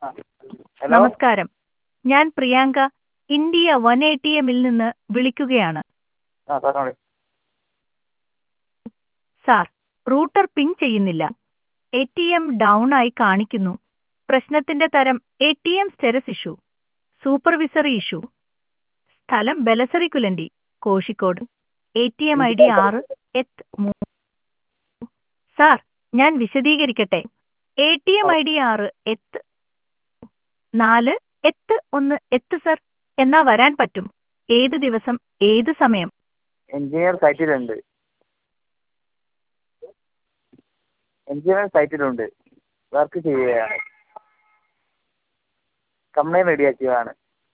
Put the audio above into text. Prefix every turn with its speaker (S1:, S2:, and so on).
S1: ആ ഹലോ
S2: നമസ്കാരം ഞാൻ Priyanka India one A T എമ്മിൽ നിന്ന് വിളിക്കുകയാണ്
S1: ആ പറഞ്ഞോളി
S2: സാർ റൂട്ടർ പിങ് ചെയ്യുന്നില്ല എ ടി എം ഡൗൺ ആയി കാണിക്കുന്നു പ്രശ്നത്തിന്റെ തരം A T M status issue supervisory issue സ്ഥലം ബലസറിക്കുലൻഡി Kozhikode A T M I D ആറ് എത്ത് മൂന്ന് സാർ ഞാൻ വിശദീകരിക്കട്ടെ A T M I D ആറ് എത്ത് നാല് എത്ത് ഒന്ന് എത്ത് സർ എന്നാ വരാൻ പറ്റും ഏത് ദിവസം ഏത് സമയം
S1: എഞ്ചിനീയർ സൈറ്റിലുണ്ട് എഞ്ചിനീയർ സൈറ്റിലുണ്ട് വർക്ക് ചെയ്യുകയാണ് കംപ്ലൈൻറ്റ് റെഡിയാക്കിയതാണ്